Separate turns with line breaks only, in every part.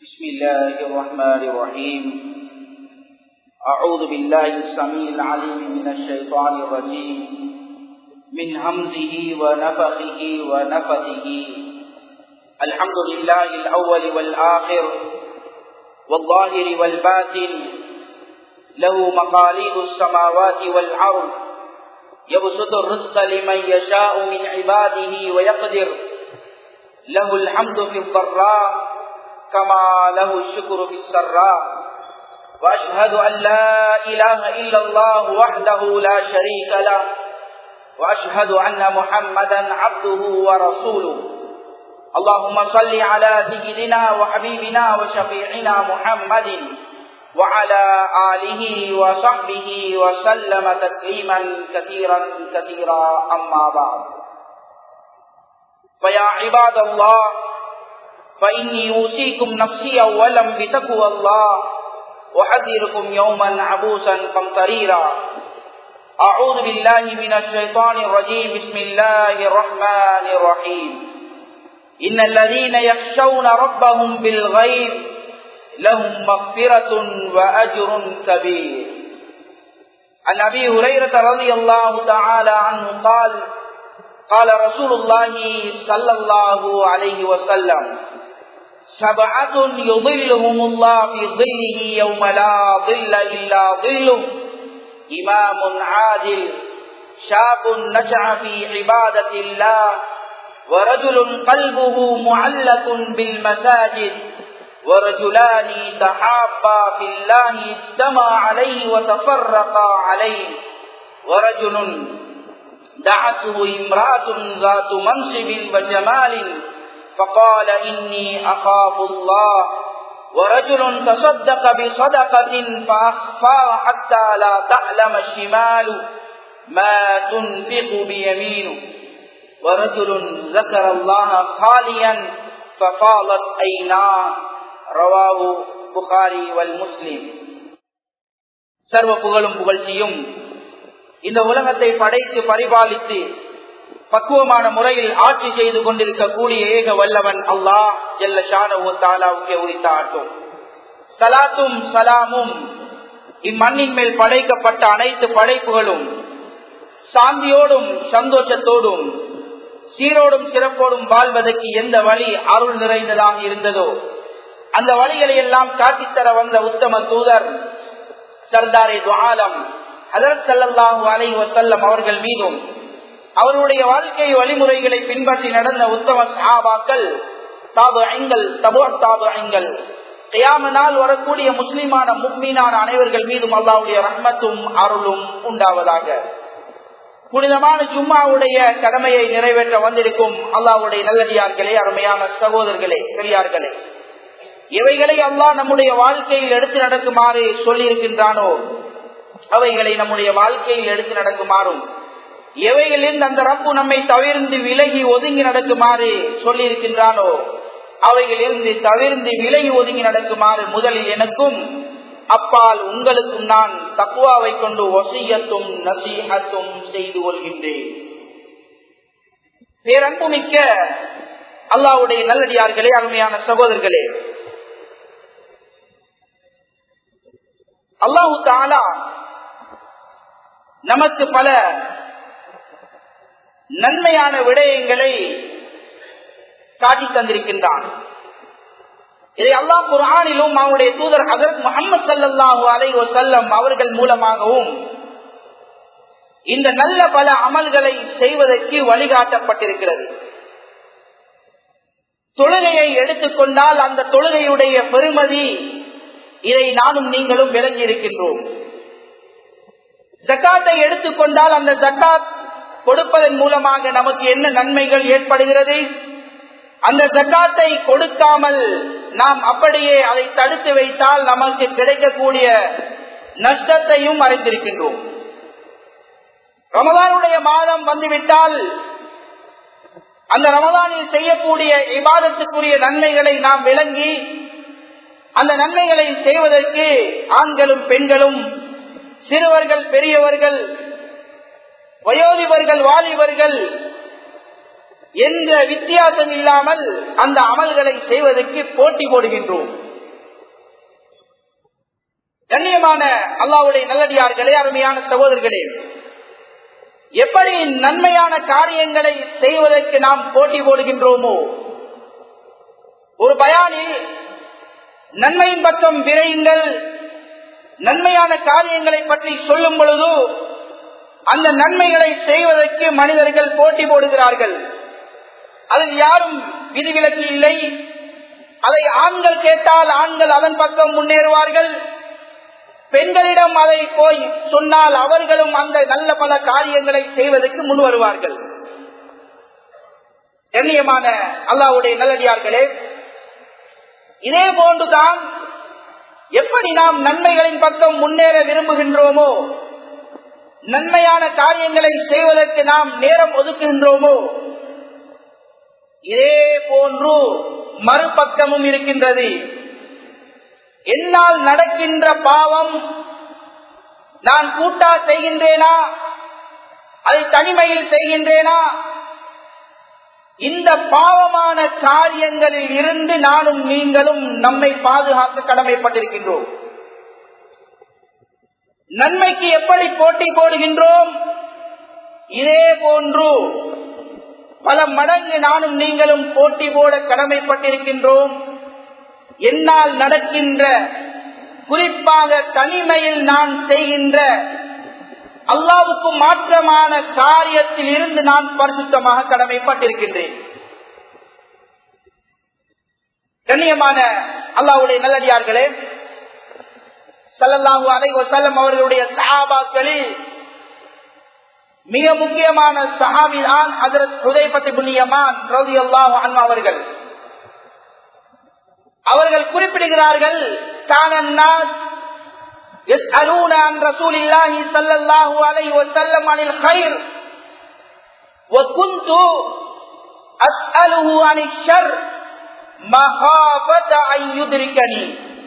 بسم الله الرحمن الرحيم أعوذ بالله السميع العليم من الشيطان الرجيم من همزه ونفخه ونفثه الحمد لله الأول والآخر والظاهر والباطن له مقاليد السماوات والأرض يبسط الرزق لمن يشاء من عباده ويقدر له الحمد في الضراء كما له الشكر في السراء وأشهد أن لا إله إلا الله وحده لا شريك له وأشهد أن محمدا عبده ورسوله اللهم صل على سيدنا وحبيبنا وشفيعنا محمد وعلى آله وصحبه وسلم تسليما كثيرا كثيرا أما بعد فيا عباد الله فإني أوصيكم نفسي أولا بتقوى الله وحذركم يوما عبوسا قمطريرا أعوذ بالله من الشيطان الرجيم بسم الله الرحمن الرحيم إن الذين يخشون ربهم بالغيب لهم مغفرة وأجر كبير عن أبي هريرة رضي الله تعالى عنه قال قال رسول الله صلى الله عليه وسلم سبعة يظلهم الله في ظله يوم لا ظل إلا ظله إمام عادل شاب نشع في عبادة الله ورجل قلبه معلق بالمساجد ورجلان تحابا في الله اجتمع عليه وتفرقا عليه ورجل دعته امرأة ذات منصب وجمال فقال إني أخاف الله ورجل تصدق بصدقة فأخفى حتى لا تعلم الشمال ما تنفق بيمينه ورجل ذكر الله خاليا ففاضت عيناه ரவாவு புகாரி வல் முஸ்லிம் சர்வ புகழும் புகழ்ச்சியும் இந்த உலகத்தை படைத்து பரிபாலித்து பக்குவமான முறையில் ஆட்சி செய்து கொண்டிருக்கக்கூடிய ஏக வல்லவன் அல்லாஹ் ஜல்ல ஷானு தாலாவுக்கு உரித்த ஆட்டும் சலாத்தும் சலாமும் இம்மண்ணின் மேல் படைக்கப்பட்ட அனைத்து படைப்புகளும் சாந்தியோடும் சந்தோஷத்தோடும் சீரோடும் சிறப்போடும் வாழ்வதற்கு எந்த வழி அருள் நிறைந்ததாக இருந்ததோ அந்த வழிகளை எல்லாம் காட்டித்தர வந்த உத்தம தூதர் சர்தாரே துவாலம் ஹதரத் சல்லாஹூ அலை வசல்லம் அவர்கள் மீதும் அவருடைய வாழ்க்கை வழிமுறைகளை பின்பற்றி நடந்த உத்தம சாபாக்கள் தாபு ஐங்கள் தபோ தாபு ஐங்கள் கையாம நாள் வரக்கூடிய முஸ்லிமான முக்மீனான அனைவர்கள் மீதும் அல்லாவுடைய ரஹ்மத்தும் அருளும் உண்டாவதாக புனிதமான ஜும்மாவுடைய கடமையை நிறைவேற்ற வந்திருக்கும் அல்லாவுடைய நல்லடியார்களே அருமையான சகோதரர்களே பெரியார்களே எவைகளை அல்லாஹ் நம்முடைய வாழ்க்கையில் எடுத்து நடக்குமாறு சொல்லி இருக்கின்றானோ அவைகளை நம்முடைய வாழ்க்கையில் எடுத்து நடக்குமாறும் எவைகளில் அந்த ரப்பு நம்மை தவிர்ந்து விலகி ஒதுங்கி நடக்குமாறு சொல்லி இருக்கின்றானோ அவைகளிலிருந்து தவிர்ந்து விலகி ஒதுங்கி நடக்குமாறு முதலில் எனக்கும் அப்பால் உங்களுக்கும் நான் தக்குவாவை கொண்டு ஒசியத்தும் நசீகத்தும் செய்து கொள்கின்றேன் பேரன்புமிக்க அல்லாவுடைய நல்லடியார்களே அருமையான சகோதரர்களே அல்லாஹு தாலா நமக்கு பல நன்மையான விடயங்களை காட்டி தந்திருக்கின்றான் இதை அல்லாஹ் குரானிலும் அவருடைய தூதர் ஹசரத் முகமது சல்லாஹூ அலை செல்லம் அவர்கள் மூலமாகவும் இந்த நல்ல பல அமல்களை செய்வதற்கு வழிகாட்டப்பட்டிருக்கிறது தொழுகையை எடுத்துக்கொண்டால் அந்த தொழுகையுடைய பெருமதி இதை நானும் நீங்களும் விளங்கி இருக்கின்றோம் ஜக்காத்தை எடுத்துக்கொண்டால் அந்த ஜக்காத் கொடுப்பதன் மூலமாக நமக்கு என்ன நன்மைகள் ஏற்படுகிறது அந்த ஜக்காத்தை கொடுக்காமல் நாம் அப்படியே அதை தடுத்து வைத்தால் நமக்கு கிடைக்கக்கூடிய நஷ்டத்தையும் அறிந்திருக்கின்றோம் ரமதானுடைய மாதம் வந்துவிட்டால் அந்த ரமதானில் செய்யக்கூடிய இபாதத்துக்குரிய நன்மைகளை நாம் விளங்கி அந்த நன்மைகளை செய்வதற்கு ஆண்களும் பெண்களும் சிறுவர்கள் பெரியவர்கள் வயோதிபர்கள் வாலிபர்கள் எந்த வித்தியாசம் இல்லாமல் அந்த அமல்களை செய்வதற்கு போட்டி போடுகின்றோம் கண்ணியமான அல்லாவுடைய நல்லடியார்களே அருமையான சகோதரர்களே எப்படி நன்மையான காரியங்களை செய்வதற்கு நாம் போட்டி போடுகின்றோமோ ஒரு பயானில் நன்மையின் பக்கம் விரையுங்கள் நன்மையான காரியங்களை பற்றி சொல்லும் பொழுது அந்த நன்மைகளை செய்வதற்கு மனிதர்கள் போட்டி போடுகிறார்கள் அதில் யாரும் விதிவிலக்கு இல்லை அதை ஆண்கள் கேட்டால் ஆண்கள் அதன் பக்கம் முன்னேறுவார்கள் பெண்களிடம் அதை போய் சொன்னால் அவர்களும் அந்த நல்ல பல காரியங்களை செய்வதற்கு முன் வருவார்கள் கண்ணியமான அல்லாவுடைய நல்லடியார்களே இதே போன்றுதான் எப்படி நாம் நன்மைகளின் பக்கம் முன்னேற விரும்புகின்றோமோ நன்மையான காரியங்களை செய்வதற்கு நாம் நேரம் ஒதுக்குகின்றோமோ இதே போன்று மறுபக்கமும் இருக்கின்றது என்னால் நடக்கின்ற பாவம் நான் கூட்டா செய்கின்றேனா அதை தனிமையில் செய்கின்றேனா இந்த பாவமான காரியங்களில் இருந்து நானும் நீங்களும் நம்மை பாதுகாக்க கடமைப்பட்டிருக்கின்றோம் நன்மைக்கு எப்படி போட்டி போடுகின்றோம் இதே போன்று பல மடங்கு நானும் நீங்களும் போட்டி போட கடமைப்பட்டிருக்கின்றோம் என்னால் நடக்கின்ற குறிப்பாக தனிமையில் நான் செய்கின்ற அல்லாவுக்கு மாற்றமான காரியத்தில் இருந்து நான் பரிசுத்தமாக கடமைப்பட்டிருக்கின்றேன் கண்ணியமான அல்லாவுடைய நல்லடியார்களே சல்லல்லாஹு அலை வசல்லம் அவர்களுடைய சஹாபாக்களில் மிக முக்கியமான சஹாபிதான் அதரத் ஹுதைபத்தி புண்ணியமான் ரவி அல்லாஹு அவர்கள் அவர்கள் குறிப்பிடுகிறார்கள் கானன்னாஸ் يسألون عن رسول الله صلى الله عليه وسلم عن الخير وكنت أسأله عن الشر مخافة أن يدركني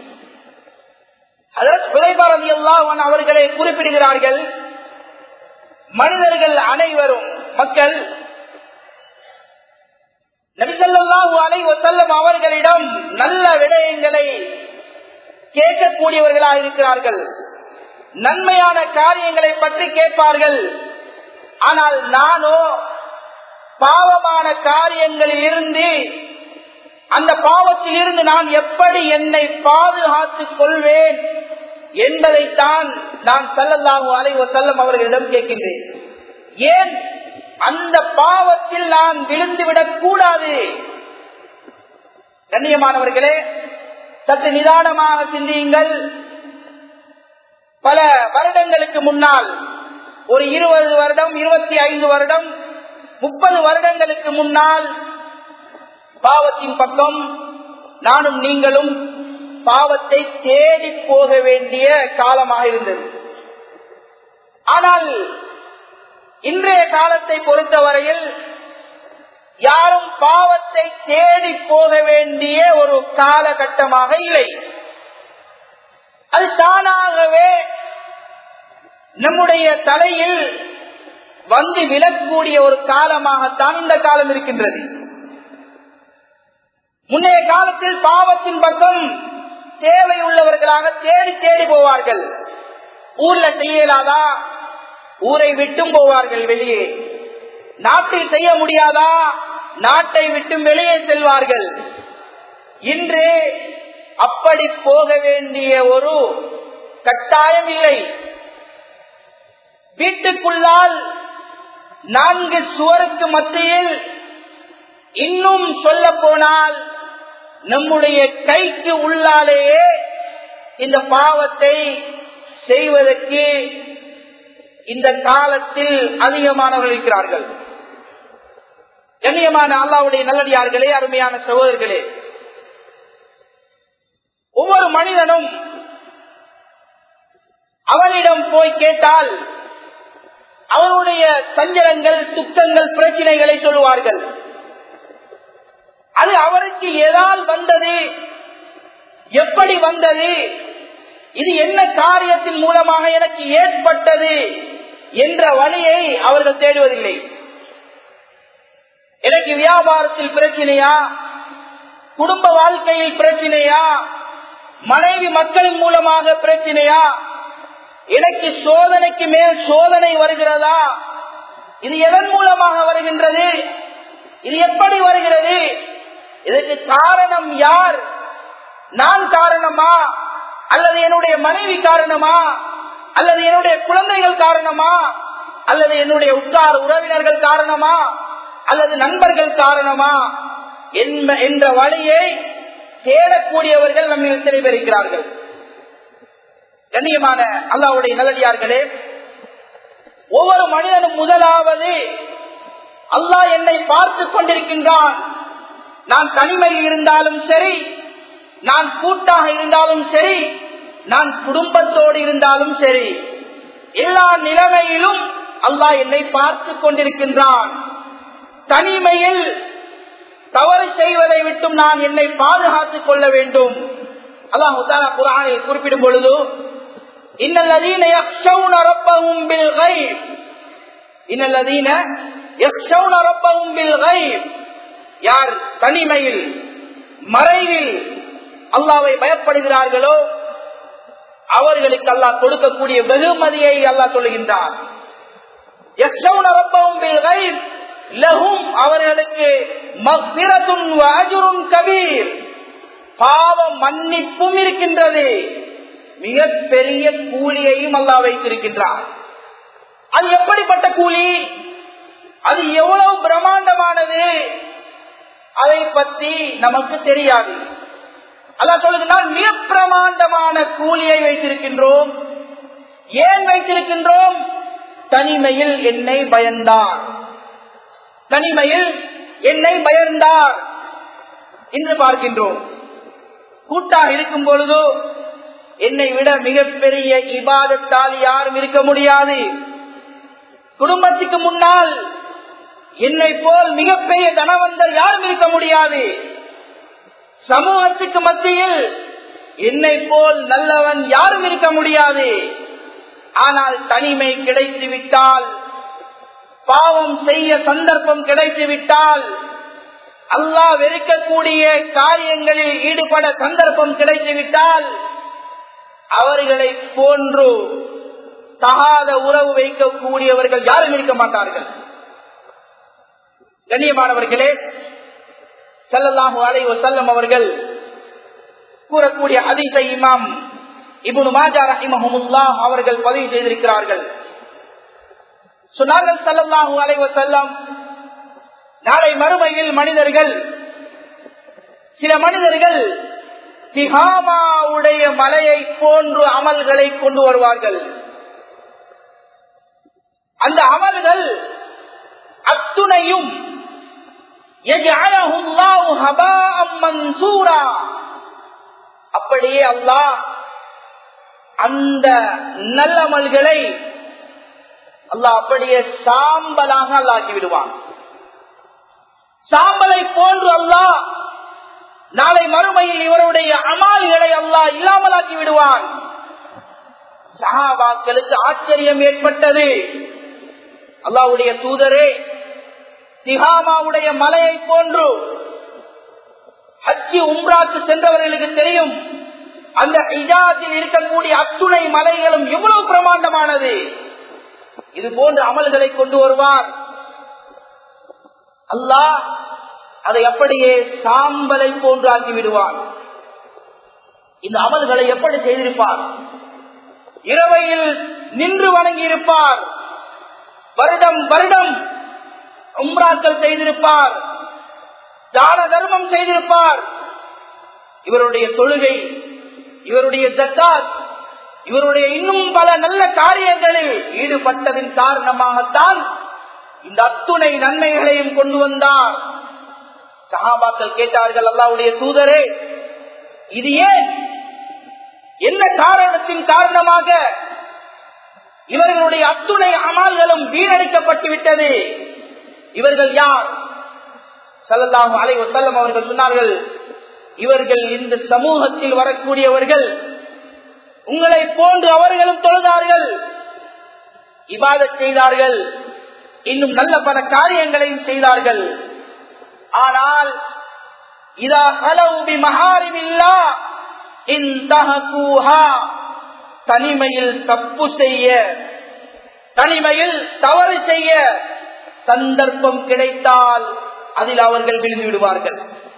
அவர்களை குறிப்பிடுகிறார்கள் மனிதர்கள் அனைவரும் மக்கள் நபிசல்லாஹு அலை வசல்லம் அவர்களிடம் நல்ல விடயங்களை கேட்கக்கூடியவர்களாக இருக்கிறார்கள் நன்மையான காரியங்களை பற்றி கேட்பார்கள் ஆனால் நானோ பாவமான காரியங்களில் இருந்து அந்த பாவத்தில் இருந்து நான் எப்படி என்னை பாதுகாத்துக் கொள்வேன் என்பதைத்தான் நான் சல்லல்லாஹு அலைவ செல்லம் அவர்களிடம் கேட்கின்றேன் ஏன் அந்த பாவத்தில் நான் விழுந்துவிடக் கூடாது கண்ணியமானவர்களே சற்று நிதானமாக சிந்தியுங்கள் பல வருடங்களுக்கு முன்னால் ஒரு இருபது வருடம் இருபத்தி ஐந்து வருடம் முப்பது வருடங்களுக்கு முன்னால் பாவத்தின் பக்கம் நானும் நீங்களும் பாவத்தை தேடி போக வேண்டிய காலமாக இருந்தது ஆனால் இன்றைய காலத்தை பொறுத்தவரையில் யாரும் பாவத்தை தேடி போக வேண்டிய ஒரு காலகட்டமாக இல்லை அது தானாகவே நம்முடைய தலையில் வந்து விழக்கூடிய ஒரு காலமாகத்தான் இந்த காலம் இருக்கின்றது முன்னைய காலத்தில் பாவத்தின் பக்கம் தேவை உள்ளவர்களாக தேடி தேடி போவார்கள் ஊர்ல செய்யலாதா ஊரை விட்டும் போவார்கள் வெளியே நாட்டில் செய்ய முடியாதா நாட்டை விட்டும் வெளியே செல்வார்கள் இன்று அப்படி போக வேண்டிய ஒரு கட்டாயம் இல்லை வீட்டுக்குள்ளால் நான்கு சுவருக்கு மத்தியில் இன்னும் சொல்ல போனால் நம்முடைய கைக்கு உள்ளாலேயே இந்த பாவத்தை செய்வதற்கு இந்த காலத்தில் அதிகமானவர்கள் இருக்கிறார்கள் கண்ணியமான அல்லாவுடைய நல்லடியார்களே அருமையான சகோதரர்களே ஒவ்வொரு மனிதனும் அவனிடம் போய் கேட்டால் அவனுடைய சஞ்சலங்கள் துக்கங்கள் பிரச்சனைகளை சொல்லுவார்கள் அது அவருக்கு எதால் வந்தது எப்படி வந்தது இது என்ன காரியத்தின் மூலமாக எனக்கு ஏற்பட்டது என்ற வழியை அவர்கள் தேடுவதில்லை எனக்கு வியாபாரத்தில் பிரச்சனையா குடும்ப வாழ்க்கையில் பிரச்சனையா மனைவி மக்களின் மூலமாக பிரச்சனையா எனக்கு சோதனைக்கு மேல் சோதனை வருகிறதா இது எதன் மூலமாக வருகின்றது இது எப்படி வருகிறது இதற்கு காரணம் யார் நான் காரணமா அல்லது என்னுடைய மனைவி காரணமா அல்லது என்னுடைய குழந்தைகள் காரணமா அல்லது என்னுடைய உற்றார் உறவினர்கள் காரணமா அல்லது நண்பர்கள் காரணமா என்ற வழியை தேடக்கூடியவர்கள் நம்ம எத்தனை பேர் இருக்கிறார்கள் கண்ணியமான அல்லாவுடைய நல்லடியார்களே ஒவ்வொரு மனிதனும் முதலாவது அல்லாஹ் என்னை பார்த்து கொண்டிருக்கின்றான் நான் தனிமையில் இருந்தாலும் சரி நான் கூட்டாக இருந்தாலும் சரி நான் குடும்பத்தோடு இருந்தாலும் சரி எல்லா நிலைமையிலும் அல்லாஹ் என்னை பார்த்து கொண்டிருக்கின்றான் தனிமையில் தவறு செய்வதை விட்டும் நான் என்னை பாதுகாத்துக் கொள்ள வேண்டும் அல்லாஹ் குரானை குறிப்பிடும் பொழுது இன்னல்லதீன யக்ஷௌன ரப்பஹும் பில் கைப் இன்னல்லதீன யக்ஷௌன ரப்பஹும் பில் கைப் யார் தனிமையில் மறைவில் அல்லாவை பயப்படுகிறார்களோ அவர்களுக்கு அல்லாஹ் கொடுக்கக்கூடிய வெகுமதியை அல்லாஹ் சொல்லுகின்றார் யக்ஷௌன ரப்பஹும் பில் கைப் லஹும் அவர்களுக்கு மக்பிரத்துன் வஅஜ்ருன் கபீர் பாவ மன்னிப்பும் இருக்கின்றது மிகப்பெரிய கூலியையும் அல்லா வைத்திருக்கின்றார் அது எப்படிப்பட்ட கூலி அது எவ்வளவு பிரம்மாண்டமானது அதை பற்றி நமக்கு தெரியாது அல்லா சொல்லுகிறார் மிக பிரமாண்டமான கூலியை வைத்திருக்கின்றோம் ஏன் வைத்திருக்கின்றோம் தனிமையில் என்னை பயந்தார் தனிமையில் என்னை பயந்தார் என்று பார்க்கின்றோம் கூட்டாக இருக்கும் பொழுதோ என்னை விட மிகப்பெரிய இபாதத்தால் யாரும் இருக்க முடியாது குடும்பத்துக்கு முன்னால் என்னை போல் மிகப்பெரிய தனவந்தர் யாரும் இருக்க முடியாது சமூகத்துக்கு மத்தியில் என்னை போல் நல்லவன் யாரும் இருக்க முடியாது ஆனால் தனிமை கிடைத்து விட்டால் பாவம் செய்ய சந்தர்ப்பம் கிடைத்து விட்டால் அல்லாஹ் வெறுக்கக்கூடிய காரியங்களில் ஈடுபட சந்தர்ப்பம் கிடைத்து விட்டால் அவர்களை போன்று தகாத உறவு வைக்கக்கூடியவர்கள் யாரும் இருக்க மாட்டார்கள் கண்ணியமானவர்களே செல்லல்லாஹு அலை செல்லம் அவர்கள் கூறக்கூடிய அதிச இமாம் இபுனு மாஜா ரஹிமஹமுல்லா அவர்கள் பதிவு செய்திருக்கிறார்கள் சொன்னார்கள் சல்லல்லாஹு அலைவ செல்லம் நாளை மறுமையில் மனிதர்கள் சில மனிதர்கள் திகாமாவுடைய மலையை போன்று அமல்களை கொண்டு வருவார்கள் அந்த அமல்கள் அத்துணையும் அப்படியே அல்லாஹ் அந்த நல்லமல்களை அல்லாஹ் அப்படியே சாம்பலாக அல்லாக்கி விடுவான் சாம்பலை போன்று அல்லாஹ் நாளை மறுமையில் இவருடைய அமால்களை அல்லாஹ் இல்லாமலாக்கி விடுவான் சஹாபாக்களுக்கு ஆச்சரியம் ஏற்பட்டது அல்லாவுடைய தூதரே திகாமாவுடைய மலையை போன்று ஹஜ்ஜி உம்ராக்கு சென்றவர்களுக்கு தெரியும் அந்த இஜாத்தில் இருக்கக்கூடிய அத்துணை மலைகளும் எவ்வளவு பிரமாண்டமானது இது போன்ற அமல்களை கொண்டு வருவார் அல்லாஹ் அதை அப்படியே சாம்பலை போன்று ஆக்கி விடுவார் இந்த அமல்களை எப்படி செய்திருப்பார் இரவையில் நின்று வணங்கி இருப்பார் வருடம் வருடம் உம்ராக்கள் செய்திருப்பார் தான தர்மம் செய்திருப்பார் இவருடைய தொழுகை இவருடைய ஜக்காத் இவருடைய இன்னும் பல நல்ல காரியங்களில் ஈடுபட்டதின் காரணமாகத்தான் இந்த அத்துணை நன்மைகளையும் கொண்டு வந்தார் சகாபாக்கள் கேட்டார்கள் அல்லாவுடைய தூதரே இது ஏன் என்ன காரணத்தின் காரணமாக இவர்களுடைய அத்துணை அமால்களும் வீணடிக்கப்பட்டு விட்டது இவர்கள் யார் சல்லல்லாஹு அலை வசல்லம் அவர்கள் சொன்னார்கள் இவர்கள் இந்த சமூகத்தில் வரக்கூடியவர்கள் உங்களை போன்று அவர்களும் தொழுதார்கள் இபாதத் செய்தார்கள் இன்னும் நல்ல பல காரியங்களையும் செய்தார்கள் ஆனால் இதா ஹலவுபி மகாரிமில்லா இந்தஹகூஹா தனிமையில் தப்பு செய்ய தனிமையில் தவறு செய்ய சந்தர்ப்பம் கிடைத்தால் அதில் அவர்கள் விழுந்து விடுவார்கள்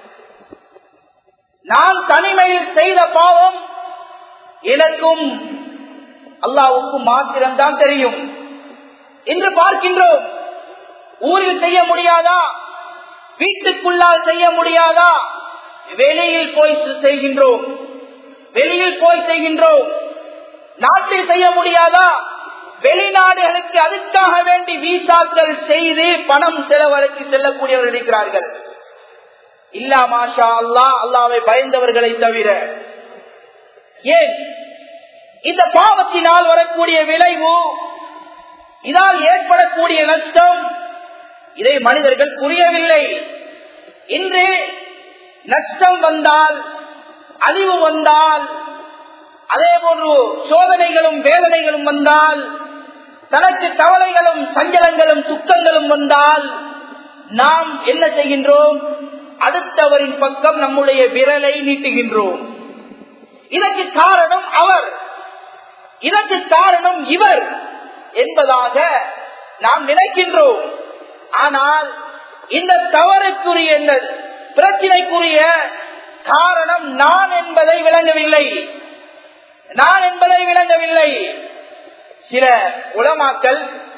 நான் தனிமையில் செய்த பாவம் எனக்கும் அல்லாவுக்கும் மாத்திரம்தான் தெரியும் என்று பார்க்கின்றோம் ஊரில் செய்ய முடியாதா வீட்டுக்குள்ளால் செய்ய முடியாதா வெளியில் போய் செய்கின்றோம் வெளியில் போய் செய்கின்றோம் நாட்டில் செய்ய முடியாதா வெளிநாடுகளுக்கு அதுக்காக வேண்டி வீசாக்கள் செய்து பணம் செலவழித்து செல்லக்கூடியவர்கள் இருக்கிறார்கள் இல்லா மாஷா அல்லா அல்லாவை பயந்தவர்களை தவிர ஏன் இந்த பாவத்தினால் வரக்கூடிய விளைவு இதால் ஏற்படக்கூடிய நஷ்டம் இதை மனிதர்கள் புரியவில்லை இன்று நஷ்டம் வந்தால் அழிவு வந்தால் அதே போன்று சோதனைகளும் வேதனைகளும் வந்தால் தனக்கு கவலைகளும் சஞ்சலங்களும் துக்கங்களும் வந்தால் நாம் என்ன செய்கின்றோம் அடுத்தவரின் பக்கம் நம்முடைய விரலை நீட்டுகின்றோம் இதற்கு காரணம் அவர் இதற்கு காரணம் இவர் என்பதாக நாம் நினைக்கின்றோம் ஆனால் இந்த தவறுக்குரிய இந்த பிரச்சனைக்குரிய காரணம் நான் என்பதை விளங்கவில்லை நான் என்பதை விளங்கவில்லை சில உலமாக்கள்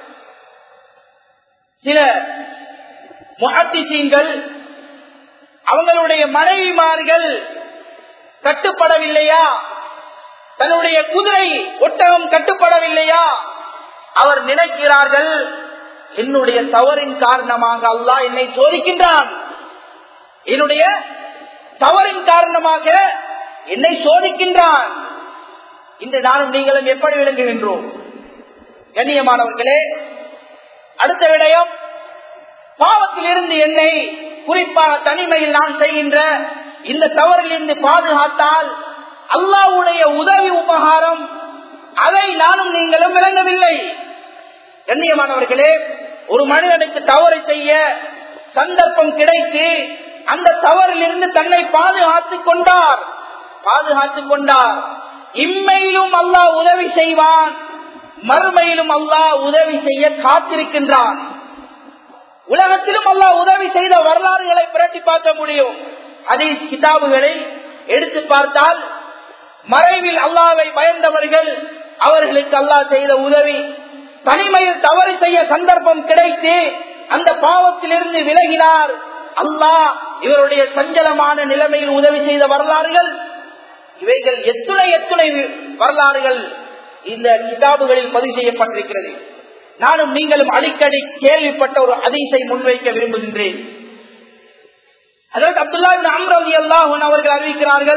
சில முகத்திசீன்கள் அவங்களுடைய மனைவிமார்கள் கட்டுப்படவில்லையா தன்னுடைய குதிரை ஒட்டகம் கட்டுப்படவில்லையா அவர் நினைக்கிறார்கள் என்னுடைய தவறின் காரணமாக அல்லாஹ் என்னை சோதிக்கின்றான் என்னுடைய தவறின் காரணமாக என்னை சோதிக்கின்றான் இன்று நானும் நீங்களும் எப்படி விளங்குகின்றோம் கண்ணியமானவர்களே அடுத்த விடயம் பாவத்தில் இருந்து என்னை குறிப்பாக தனிமையில் நான் செய்கின்ற இந்த தவறில் இருந்து பாதுகாத்தால் அல்லாவுடைய உதவி உபகாரம் அதை நானும் நீங்களும் விளங்கவில்லை கண்ணியமானவர்களே ஒரு மனிதனுக்கு தவறு செய்ய சந்தர்ப்பம் கிடைத்து அந்த தவறில் இருந்து தன்னை பாதுகாத்துக் கொண்டார் பாதுகாத்துக் கொண்டார் இம்மையிலும் அல்லாஹ் உதவி செய்வான் மறுமையிலும் அல்லாஹ் உதவி செய்ய காத்திருக்கின்றான் உலகத்திலும் அல்லாஹ் உதவி செய்த வரலாறுகளை புரட்டி பார்க்க முடியும் அதே கிதாபுகளை எடுத்து பார்த்தால் மறைவில் அல்லாவை பயந்தவர்கள் அவர்களுக்கு அல்லாஹ் செய்த உதவி தனிமையில் தவறு செய்ய சந்தர்ப்பம் கிடைத்து அந்த பாவத்திலிருந்து விலகினார் அல்லாஹ் இவருடைய சஞ்சலமான நிலைமையில் உதவி செய்த வரலாறுகள் இவைகள் எத்துணை எத்துணை வரலாறுகள் இந்த கிதாபுகளில் பதிவு செய்யப்பட்டிருக்கிறது நானும் நீங்களும் அடிக்கடி கேள்விப்பட்ட ஒரு அதிசை முன்வைக்க விரும்புகின்றேன் அதற்கு அப்துல்லா அம்ரவி அல்லாஹன் அவர்கள் அறிவிக்கிறார்கள்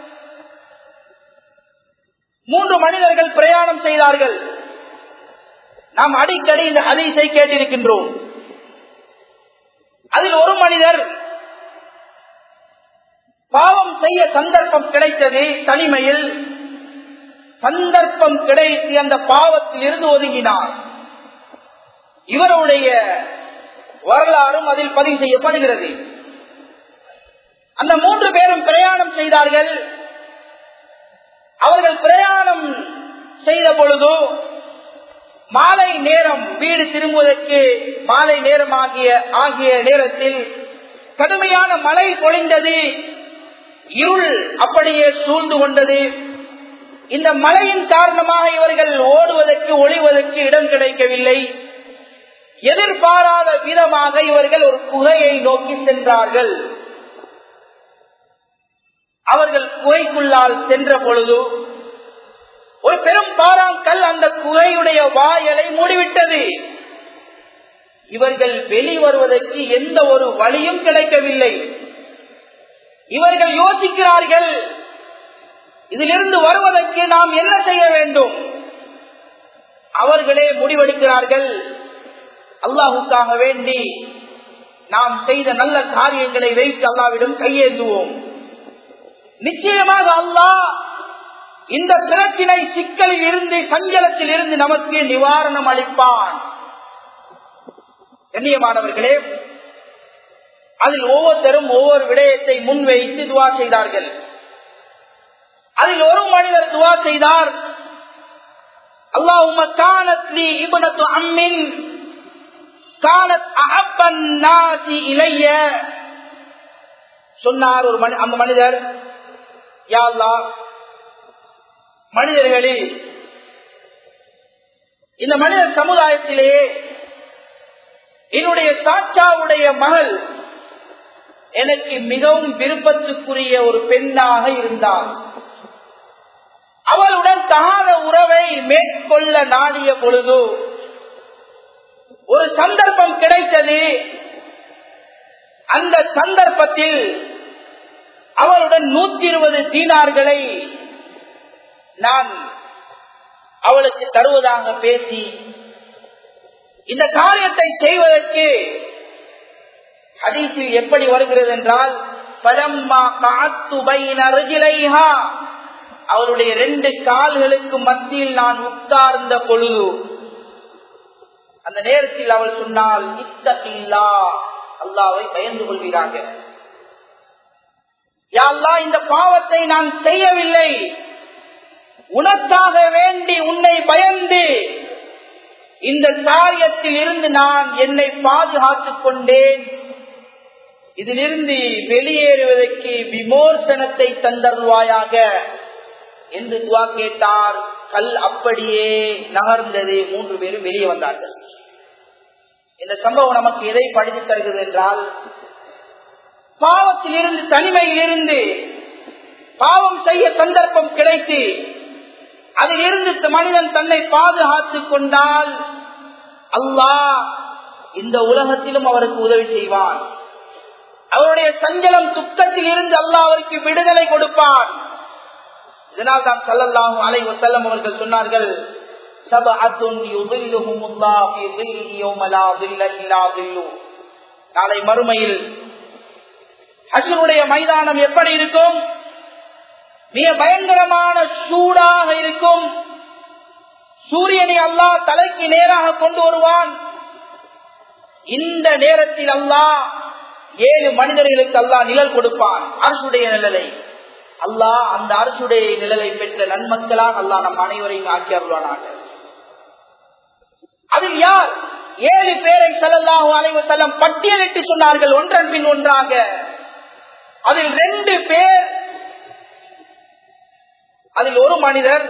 மூன்று மனிதர்கள் பிரயாணம் செய்தார்கள் நாம் அடிக்கடி இந்த அதிசை கேட்டிருக்கின்றோம் அதில் ஒரு மனிதர் பாவம் செய்ய சந்தர்ப்பம் கிடைத்தது தனிமையில் சந்தர்ப்பம் கிடைத்து அந்த பாவத்தில் இருந்து ஒதுங்கினார் இவருடைய வரலாறும் அதில் பதிவு செய்யப்படுகிறது அந்த மூன்று பேரும் பிரயாணம் செய்தார்கள் அவர்கள் பிரயாணம் செய்த பொழுது மாலை நேரம் வீடு திரும்புவதற்கு மாலை நேரம் ஆகிய ஆகிய நேரத்தில் கடுமையான மழை பொழிந்தது இருள் அப்படியே சூழ்ந்து கொண்டது இந்த மழையின் காரணமாக இவர்கள் ஓடுவதற்கு ஒளிவதற்கு இடம் கிடைக்கவில்லை எதிர்பாராத விதமாக இவர்கள் ஒரு குகையை நோக்கி சென்றார்கள் அவர்கள் குகைக்குள்ளால் சென்ற பொழுது ஒரு பெரும் பாறாங்கல் அந்த குகையுடைய வாயலை மூடிவிட்டது இவர்கள் வெளிவருவதற்கு எந்த ஒரு வழியும் கிடைக்கவில்லை இவர்கள் யோசிக்கிறார்கள் இதிலிருந்து வருவதற்கு நாம் என்ன செய்ய வேண்டும் அவர்களே முடிவெடுக்கிறார்கள் அல்லாஹுக்காக வேண்டி நாம் செய்த நல்ல காரியங்களை வைத்து அல்லாவிடம் கையேந்துவோம் நிச்சயமாக அல்லாஹ் இந்த பிரச்சினை சிக்கலில் இருந்து சஞ்சலத்தில் இருந்து நமக்கு நிவாரணம் அளிப்பான் கண்ணியமானவர்களே அதில் ஒவ்வொருத்தரும் ஒவ்வொரு விடயத்தை முன்வைத்து துவா செய்தார்கள் அதில் ஒரு மனிதர் துவா செய்தார் அல்லாஹும கானத் லீ இப்னத்து அம்மின் கானத் அஹப்பன் நாசி இலைய சொன்னார் ஒரு மனி அந்த மனிதர் யா அல்லாஹ் மனிதர்களில் இந்த மனித சமுதாயத்திலேயே என்னுடைய சாச்சாவுடைய மகள் எனக்கு மிகவும் விருப்பத்துக்குரிய ஒரு பெண்ணாக இருந்தாள் அவளுடன் தகாத உறவை மேற்கொள்ள நாடிய பொழுது ஒரு சந்தர்ப்பம் கிடைத்தது அந்த சந்தர்ப்பத்தில் அவளுடன் நூத்தி இருபது தீனார்களை நான் அவளுக்கு தருவதாக பேசி இந்த காரியத்தை செய்வதற்கு ஹதீஸில் எப்படி வருகிறது என்றால் பலம்மா காத்து பைனருகிலைஹா அவருடைய ரெண்டு கால்களுக்கு மத்தியில் நான் உட்கார்ந்த பொழுது அந்த நேரத்தில் அவள் சொன்னால் இத்தகில்லா அல்லாவை பயந்து கொள்வீராக யாழ்லா இந்த பாவத்தை நான் செய்யவில்லை உனக்காக வேண்டி உன்னை பயந்து இந்த காரியத்தில் இருந்து நான் என்னை பாதுகாத்துக் கொண்டேன் இதிலிருந்து வெளியேறுவதற்கு விமோசனத்தை தந்தருவாயாக என்று துவா கேட்டார் கல் அப்படியே நகர்ந்தது மூன்று பேரும் வெளியே வந்தார்கள் இந்த சம்பவம் நமக்கு எதை படித்து தருகிறது என்றால் பாவத்தில் இருந்து தனிமையில் இருந்து பாவம் செய்ய சந்தர்ப்பம் கிடைத்து அதில் இருந்து மனிதன் தன்னை பாதுகாத்துக் கொண்டால் அல்லாஹ் இந்த உலகத்திலும் அவருக்கு உதவி செய்வான் அவருடைய சஞ்சலம் துக்கத்தில் இருந்து அல்லாஹ் அவருக்கு விடுதலை கொடுப்பான் இதனால் தான் சல்லல்லாஹும் அலை செல்லம் அவர்கள் சொன்னார்கள் நாளை மறுமையில் அசுருடைய மைதானம் எப்படி இருக்கும் மிக பயங்கரமான சூடாக இருக்கும் சூரியனை அல்லாஹ் தலைக்கு நேராக கொண்டு வருவான் இந்த நேரத்தில் அல்லாஹ் ஏழு மனிதர்களுக்கு அல்லாஹ் நிழல் கொடுப்பான் அரசுடைய நிழலை அல்லாஹ் அந்த அரசுடைய நிழலை பெற்ற நன்மக்களாக அல்லாஹ் நம் அனைவரையும் ஆக்கி அருள்வானாக அதில் யார் ஏழு பேரை செல்லல்லாஹு அலைவு செல்லம் பட்டியலிட்டு சொன்னார்கள் ஒன்றன் பின் ஒன்றாக அதில் ரெண்டு பேர் அதில் ஒரு மனிதர்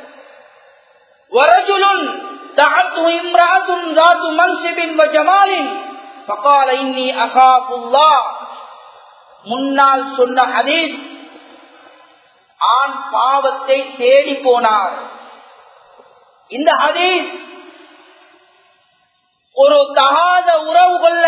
வரஜுலுன் دعته امرأة ذات منصب وجمال فقال إني أخاف الله முன்னால் சொன்ன ஹதீஸ் ஆண் பாவத்தை தேடி போனார் இந்த ஹதீஸ் ஒரு தகாத உறவு கொள்ள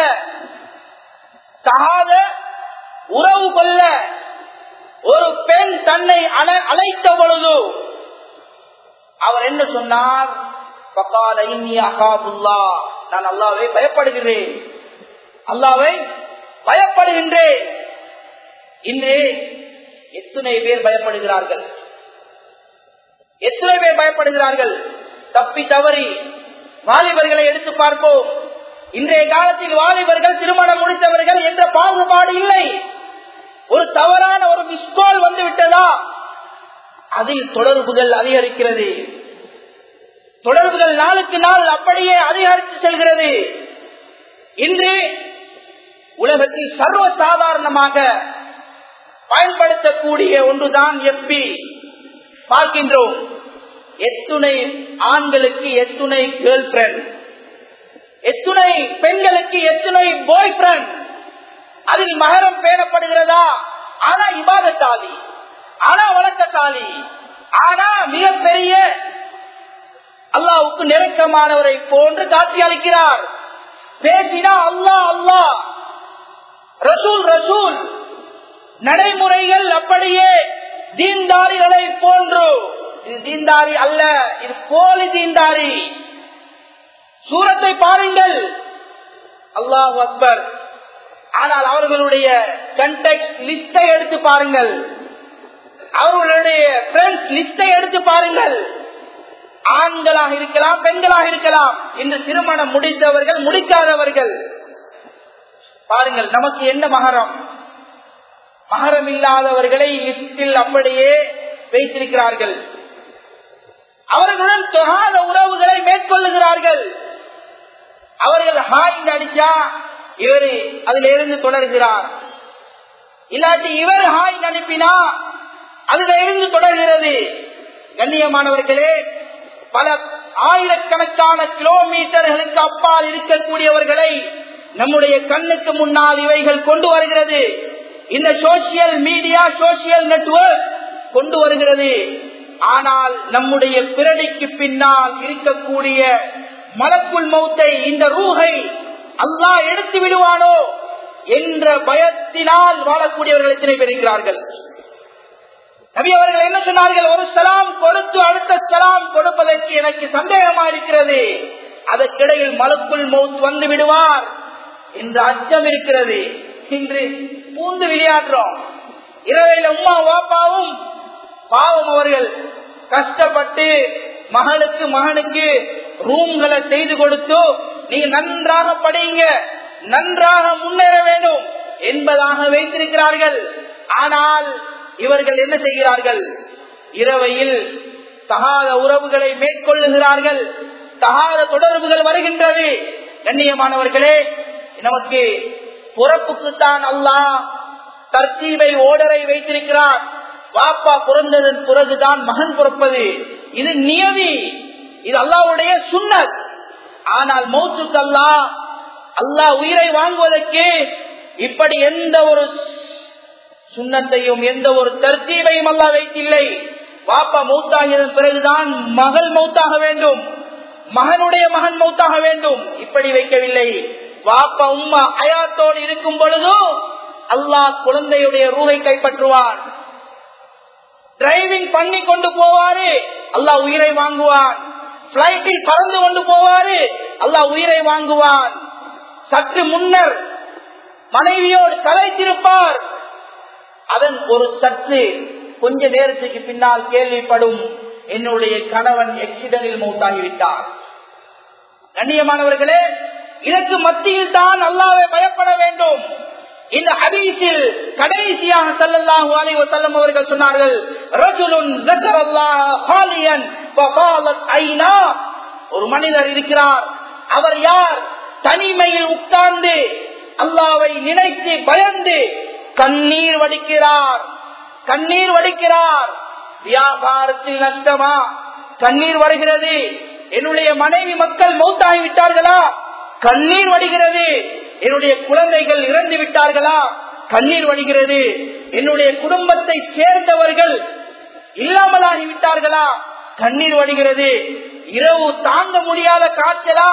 தகாத உறவு கொள்ள ஒரு பெண் தன்னை அழைத்த பொழுது அவர் என்ன சொன்னார் பக்கால இன்னி அகாபுல்லா நான் அல்லாவை பயப்படுகிறேன் அல்லாவை பயப்படுகின்றேன் இன்று எத்தனை பேர் பயப்படுகிறார்கள் எத்தனை பேர் பயப்படுகிறார்கள் தப்பி தவறி வாலிபர்களை எடுத்து பார்ப்போம் இன்றைய காலத்தில் வாலிபர்கள் திருமணம் முடித்தவர்கள் என்ற பாகுபாடு இல்லை ஒரு தவறான ஒரு மிஸ்கால் வந்து விட்டதா அதில் தொடர்புகள் அதிகரிக்கிறது தொடர்புகள் நாளுக்கு நாள் அப்படியே அதிகரித்து செல்கிறது இன்று உலகத்தில் சர்வ சாதாரணமாக பயன்படுத்தக்கூடிய ஒன்றுதான் எப்பி பார்க்கின்றோம் எத்துணை ஆண்களுக்கு எத்துணை கேர்ள் ஃபிரெண்ட் எத்துணை பெண்களுக்கு எத்துணை பாய் ஃபிரெண்ட் அதில் மகரம் பேணப்படுகிறதா ஆனா இபாதத்தாலி ஆனா வழக்கத்தாலி ஆனா மிகப்பெரிய அல்லாவுக்கு நெருக்கமானவரை போன்று காட்சி அளிக்கிறார் பேசினா அல்லா அல்லா ரசூல் ரசூல் நடைமுறைகள் அப்படியே தீன்தாரிகளை போன்று இது தீன்தாரி அல்ல இது போலி தீன்தாரி சூரத்தை பாருங்கள் அல்லாஹ் அக்பர் ஆனால் அவர்களுடைய கண்டெக்ட் லிஸ்டை எடுத்து பாருங்கள் அவர்களுடைய ஃப்ரெண்ட்ஸ் லிஸ்டை எடுத்து பாருங்கள் ஆண்களாக இருக்கலாம் பெண்களாக இருக்கலாம் இன்று திருமணம் முடித்தவர்கள் முடிக்காதவர்கள் பாருங்கள் நமக்கு என்ன மகரம் மகரம் இல்லாதவர்களை லிஸ்டில் அப்படியே வைத்திருக்கிறார்கள் அவர்களுடன் தொகாத உறவுகளை மேற்கொள்ளுகிறார்கள் அவர்கள் ஹாய் அடிச்சா இவர் அதுல இருந்து தொடர்கிறார் இல்லாட்டி இவர் ஹாய் அனுப்பினா அதுல இருந்து தொடர்கிறது கண்ணியமானவர்களே பல ஆயிரக்கணக்கான கிலோமீட்டர்களுக்கு அப்பால் இருக்கக்கூடியவர்களை நம்முடைய கண்ணுக்கு முன்னால் இவைகள் கொண்டு வருகிறது இந்த சோசியல் மீடியா சோசியல் நெட்வொர்க் கொண்டு வருகிறது ஆனால் நம்முடைய பிறடிக்கு பின்னால் இருக்கக்கூடிய மலக்குள் மௌத்தை இந்த ரூகை அல்லாஹ் எடுத்து விடுவானோ என்ற பயத்தினால் வாழக்கூடியவர்கள் எத்தனை பேர் இருக்கிறார்கள் நபி அவர்கள் என்ன சொன்னார்கள் ஒரு சலாம் கொடுத்து அடுத்த சலாம் கொடுப்பதற்கு எனக்கு சந்தேகமா இருக்கிறது அதற்கிடையில் மலக்குள் மௌத் வந்து விடுவார் என்ற அச்சம் இருக்கிறது இன்று பூந்து விளையாடுறோம் இரவையில் உமா வாப்பாவும் பாவம் அவர்கள் கஷ்டப்பட்டு மகனுக்கு மகனுக்கு ரூம்களை செய்து கொடுத்து நீங்க நன்றாக படிங்க நன்றாக முன்னேற வேண்டும் என்பதாக வைத்திருக்கிறார்கள் ஆனால் இவர்கள் என்ன செய்கிறார்கள் இரவையில் தகாத உறவுகளை மேற்கொள்ளுகிறார்கள் தகாத தொடர்புகள் வருகின்றது கண்ணியமானவர்களே நமக்கு பிறப்புக்குத்தான் அல்லாஹ் தர்த்தீவை ஓடரை வைத்திருக்கிறார் வாப்பா பிறந்ததன் பிறகுதான் மகன் பிறப்பது இது நியதி இது அல்லாவுடைய சுண்ணத் ஆனால் மௌத்துக்கு அல்லா அல்லாஹ் உயிரை வாங்குவதற்கு இப்படி எந்த ஒரு சுண்ணத்தையும் எந்த ஒரு தர்த்தீவையும் அல்லா வைத்தில்லை வாப்பா மௌத்தாகியதன் பிறகுதான் மகள் மௌத்தாக வேண்டும் மகனுடைய மகன் மௌத்தாக வேண்டும் இப்படி வைக்கவில்லை வாப்பா உம்மா அயாத்தோடு இருக்கும் பொழுதும் அல்லாஹ் குழந்தையுடைய ரூவை கைப்பற்றுவான் டிரைவிங் பண்ணி கொண்டு போவாரு அல்லாஹ் உயிரை வாங்குவான் பிளைட்டில் பறந்து கொண்டு போவாரு அல்லாஹ் உயிரை வாங்குவான் சற்று முன்னர் மனைவியோடு கலைத்திருப்பார் அதன் ஒரு சற்று கொஞ்ச நேரத்துக்கு பின்னால் கேள்விப்படும் என்னுடைய கணவன் எக்சிடென்டில் மௌத்தாகிவிட்டார் கண்ணியமானவர்களே இதற்கு மத்தியில் தான் அல்லாவை பயப்பட வேண்டும் இந்த ஹதீஸில் கடைசியாக சல்லல்லாஹு அலைஹி வஸல்லம் அவர்கள் சொன்னார்கள் ரஜுலுன் ذكرல்லாஹ ஹாலியன் فقالت ஐனா ஒரு மனிதர் இருக்கிறார் அவர் யார் தனிமையில் உட்கார்ந்து அல்லாவை நினைத்து பயந்து கண்ணீர் வடிக்கிறார் கண்ணீர் வடிக்கிறார் வியாபாரத்தில் நஷ்டமா கண்ணீர் வருகிறது என்னுடைய மனைவி மக்கள் மௌத்தாகி விட்டார்களா கண்ணீர் வடிகிறது என்னுடைய குழந்தைகள் இறந்து விட்டார்களா கண்ணீர் வடிகிறது என்னுடைய குடும்பத்தை சேர்ந்தவர்கள் இல்லாமலாகி விட்டார்களா கண்ணீர் வடிகிறது இரவு தாங்க முடியாத காய்ச்சலா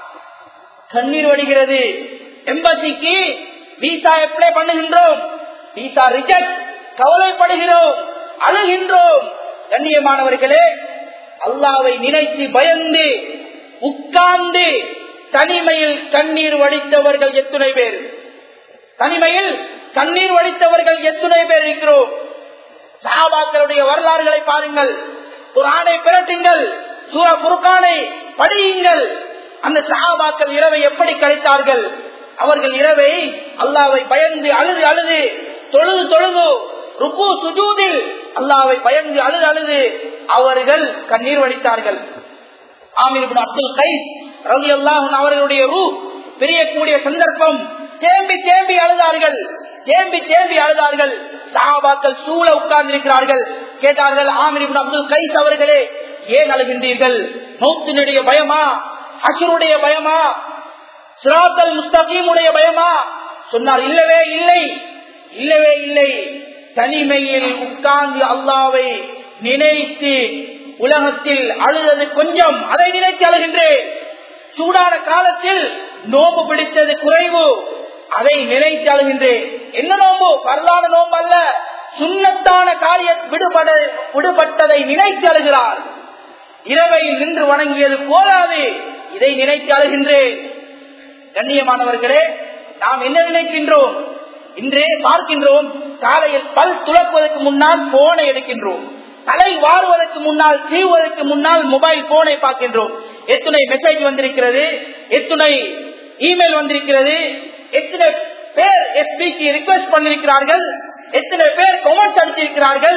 கண்ணீர் வடிகிறது எம்பசிக்கு விசா அப்ளை பண்ணுகின்றோம் விசா ரிஜெக்ட் கவலைப்படுகிறோம் அழுகின்றோம் கண்ணியமானவர்களே அல்லாவை நினைத்து பயந்து உட்கார்ந்து தனிமையில் கண்ணீர் வடித்தவர்கள் எத்துணை பேர் தனிமையில் கண்ணீர் வடித்தவர்கள் எத்துணை பேர் இருக்கிறோம் சஹாபாக்களுடைய வரலாறுகளை பாருங்கள் குரானை பிரட்டுங்கள் சூர குருக்கானை படியுங்கள் அந்த சஹாபாக்கள் இரவை எப்படி கழித்தார்கள் அவர்கள் இரவை அல்லாவை பயந்து அழுது அழுது தொழுது தொழுது ருக்கு சுஜூதில் அல்லாவை பயந்து அழுது அழுது அவர்கள் கண்ணீர் வடித்தார்கள் ஆமீர் அப்துல் கைஸ் ரவி அல்லாஹன் அவர்களுடைய ரூ பிரியக்கூடிய சந்தர்ப்பம் தேம்பி தேம்பி அழுதார்கள் தேம்பி தேம்பி அழுதார்கள் சஹாபாக்கள் சூழ உட்கார்ந்திருக்கிறார்கள் கேட்டார்கள் ஆமீர் அப்துல் கைஸ் அவர்களே ஏன் அழுகின்றீர்கள் மௌத்தினுடைய பயமா அசுருடைய பயமா சிராத்தல் முஸ்தகீமுடைய பயமா சொன்னார் இல்லவே இல்லை இல்லவே இல்லை தனிமையில் உட்கார்ந்து அல்லாவை நினைத்து உலகத்தில் அழுதது கொஞ்சம் அதை நினைத்து அழுகின்றேன் சூடான காலத்தில் நோம்பு பிடித்தது குறைவு அதை நினைத்து அழுகின்றேன் என்ன நோம்பு வரலாறு நோம்பு அல்ல சுண்ணத்தான காரிய விடுபட விடுபட்டதை நினைத்து அழுகிறார் இரவை நின்று வணங்கியது போதாது இதை நினைத்து அழுகின்றேன் கண்ணியமானவர்களே நாம் என்ன நினைக்கின்றோம் இன்றே பார்க்கின்றோம் காலையில் பல் துளக்குவதற்கு முன்னால் போனை எடுக்கின்றோம் தலை வாருவதற்கு முன்னால் சீவுவதற்கு முன்னால் மொபைல் போனை பார்க்கின்றோம் எத்தனை மெசேஜ் வந்திருக்கிறது எத்தனை இமெயில் வந்திருக்கிறது எத்தனை பேர் எஸ்பிக்கு ரிக்வெஸ்ட் பண்ணிருக்கிறார்கள் எத்தனை பேர் கொமெண்ட்ஸ் அடிச்சிருக்கிறார்கள்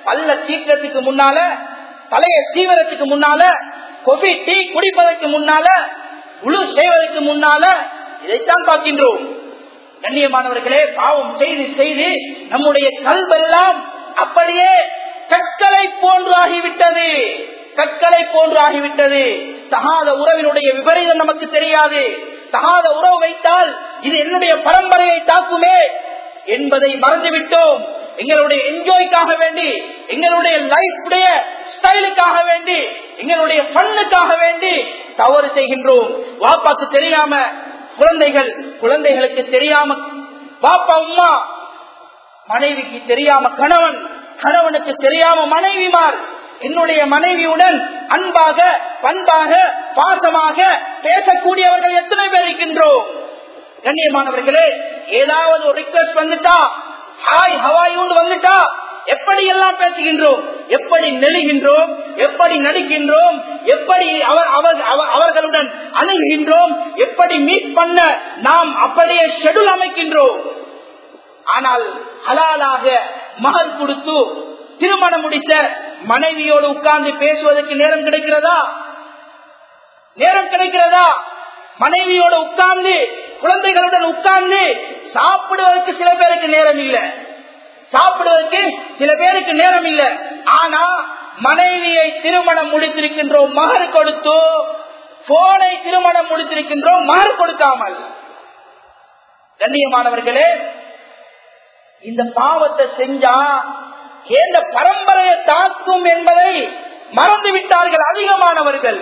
பல்ல தீக்கிறதுக்கு முன்னால தலையை சீவரத்துக்கு முன்னால கொபி டீ குடிப்பதற்கு முன்னால உழு செய்வதற்கு முன்னால இதைத்தான் பார்க்கின்றோம் கண்ணியமானவர்களே பாவம் செய்து செய்து நம்முடைய கல்வெல்லாம் அப்படியே கற்களை போன்று ஆகிவிட்டது கற்களை போன்று ஆகிவிட்டது தகாத உறவினுடைய விபரீதம் நமக்கு தெரியாது தகாத உறவு வைத்தால் இது என்னுடைய பரம்பரையை தாக்குமே என்பதை மறந்துவிட்டோம் எங்களுடைய என்ஜாய்க்காக வேண்டி எங்களுடைய லைஃபுடைய ஸ்டைலுக்காக வேண்டி எங்களுடைய பண்ணுக்காக வேண்டி தவறு செய்கின்றோம் வாப்பாக்கு தெரியாம குழந்தைகள் குழந்தைகளுக்கு தெரியாம பாப்பா உமா மனைவிக்கு தெரியாம கணவன் கணவனுக்கு தெரியாம மனைவிமார் என்னுடைய மனைவியுடன் அன்பாக பண்பாக பாசமாக பேசக்கூடியவர்கள் எத்தனை பேர் இருக்கின்றோம் கண்ணியமானவர்களே ஏதாவது ஒரு ரிக்வெஸ்ட் வந்துட்டா ஹாய் ஹவாயூண்டு வந்துட்டா எப்படி எல்லாம் பேசுகின்றோம் எப்படி நெழுகின்றோம் எப்படி நடிக்கின்றோம் எப்படி அவர் அவர் அவர்- அவர்களுடன் அணுகுகின்றோம் எப்படி மீட் பண்ண நாம் அப்படியே ஷெடியூல் அமைக்கின்றோம் ஆனால் ஹலாலாக மகன் கொடுத்து திருமணம் முடித்த மனைவியோடு உட்கார்ந்து பேசுவதற்கு நேரம் கிடைக்கிறதா நேரம் கிடைக்கிறதா மனைவியோடு உட்கார்ந்து குழந்தைகளுடன் உட்கார்ந்து சாப்பிடுவதற்கு சில பேருக்கு நேரம் இல்லை சாப்பிடுவதற்கு சில பேருக்கு நேரம் இல்லை ஆனா மனைவியை திருமணம் முடித்திருக்கின்றோம் மகர் கொடுத்து போனை திருமணம் முடித்திருக்கின்றோம் மகர் கொடுக்காமல் கண்ணியமானவர்களே இந்த பாவத்தை செஞ்சா ஏந்த பரம்பரையை தாக்கும் என்பதை மறந்து விட்டார்கள் அதிகமானவர்கள்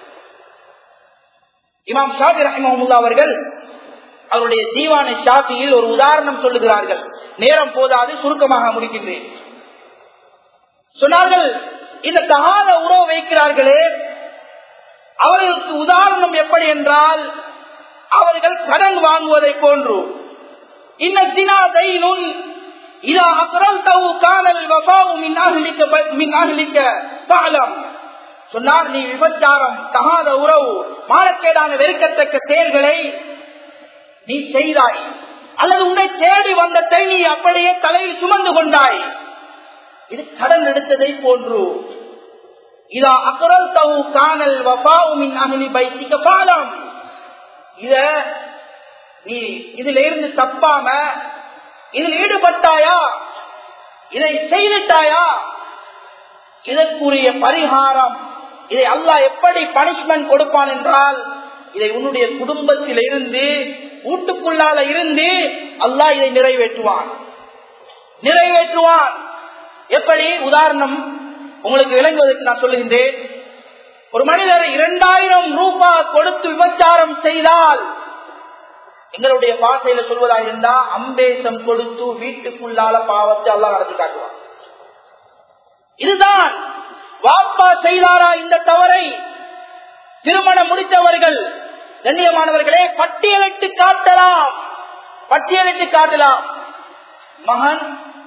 இமாம் ஷாபி ரஹிமஹமுல்லா அவர்கள் அவருடைய தீவான ஷாஃபியில் ஒரு உதாரணம் சொல்லுகிறார்கள் நேரம் போதாது சுருக்கமாக முடிக்கின்றேன் சொன்னார்கள் இந்த தகாத உறவு வைக்கிறார்களே அவர்களுக்கு உதாரணம் எப்படி என்றால் அவர்கள் கடன் வாங்குவதை போன்று இன்னத்தினாதைனுன் இதா அக்ரல்தவு காணல் வபாவு மின் அஹ்லிக்க ப- மின் அஹ்லிக்க பாலம் சொன்னார் நீ விபச்சாரம் தகாத உறவு மானக்கேடான வெறுக்கத்தக்க செயல்களை நீ செய்தாய் அல்லது உன்னை தேடி வந்ததை நீ அப்படியே தலையில் சுமந்து கொண்டாய் இது கடன் எடுத்ததை போன்று இதா அக்ரல் தவு காணல் வபாவுமின் அகலி பைத்திக்க பாலம் இத நீ இதுல இருந்து தப்பாம இதில் ஈடுபட்டாயா இதை செய்துட்டாயா இதற்குரிய பரிகாரம் இதை அல்லாஹ் எப்படி பனிஷ்மெண்ட் கொடுப்பான் என்றால் இதை உன்னுடைய குடும்பத்தில் இருந்து வீட்டுக்குள்ளால இருந்து அல்லாஹ் இதை நிறைவேற்றுவான் நிறைவேற்றுவான் எப்படி உதாரணம் உங்களுக்கு விளங்குவதற்கு நான் சொல்லுகின்றேன் ஒரு மனிதர் இரண்டாயிரம் ரூபாய் கொடுத்து விபச்சாரம் செய்தால் எங்களுடைய பாசையில சொல்வதா இருந்தா அம்பேசம் கொடுத்து வீட்டுக்குள்ளால பாவத்தை எல்லாம் நடத்தி காட்டுவான் இதுதான் வாப்பா செய்தாரா இந்த தவறை திருமணம் முடித்தவர்கள் கண்ணியமானவர்களே பட்டியலிட்டு காட்டலாம் பட்டியலிட்டு காட்டலாம் மகன்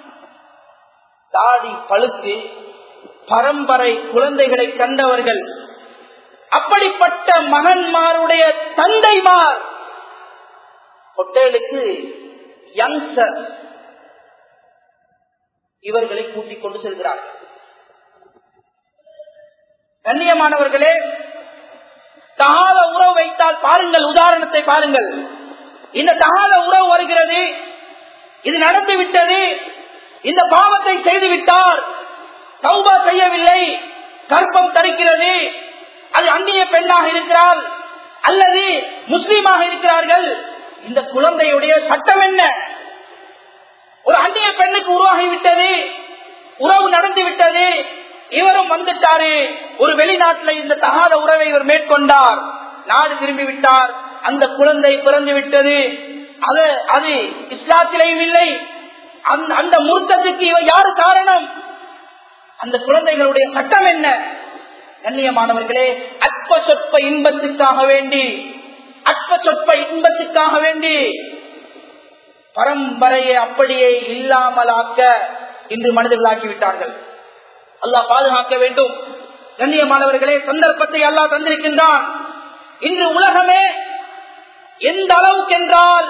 தாடி பழுத்து பரம்பரை குழந்தைகளை கண்டவர்கள் அப்படிப்பட்ட மகன்மாருடைய தந்தைமார் ஹோட்டலுக்கு யங்ஸ்டர் இவர்களை கூட்டிக் கொண்டு செல்கிறார்கள் கண்ணியமானவர்களே தகாத உறவு வைத்தால் பாருங்கள் உதாரணத்தை பாருங்கள் இந்த தகாத உறவு வருகிறது இது நடந்து விட்டது இந்த பாவத்தை செய்து விட்டார் சௌபா செய்யவில்லை கற்பம் தரிக்கிறது அது அந்நிய பெண்ணாக இருக்கிறாள் அல்லது முஸ்லீமாக இருக்கிறார்கள் இந்த குழந்தையுடைய சட்டம் என்ன ஒரு அந்நிய பெண்ணுக்கு உருவாகிவிட்டது உறவு நடந்து விட்டது இவரும் வந்துட்டாரு ஒரு வெளிநாட்டுல இந்த தகாத உறவை இவர் மேற்கொண்டார் நாடு திரும்பி விட்டார் அந்த குழந்தை பிறந்து விட்டது அது அது இஸ்லாத்திலையும் இல்லை அந்த அந்த முருத்தத்துக்கு இவர் யாரு காரணம் அந்த குழந்தைகளுடைய சட்டம் என்ன கண்ணியமானவர்களே அற்ப சொற்ப இன்பத்துக்காக வேண்டி அற்ப சொற்ப இன்பத்துக்காக வேண்டி பரம்பரையை அப்படியே இல்லாமலாக்க இன்று மனிதர்களாக்கி விட்டார்கள் அல்லாஹ் பாதுகாக்க வேண்டும் கண்ணியமானவர்களே சந்தர்ப்பத்தை அல்லாஹ் தந்திருக்கின்றான் இன்று உலகமே எந்த அளவுக்கு என்றால்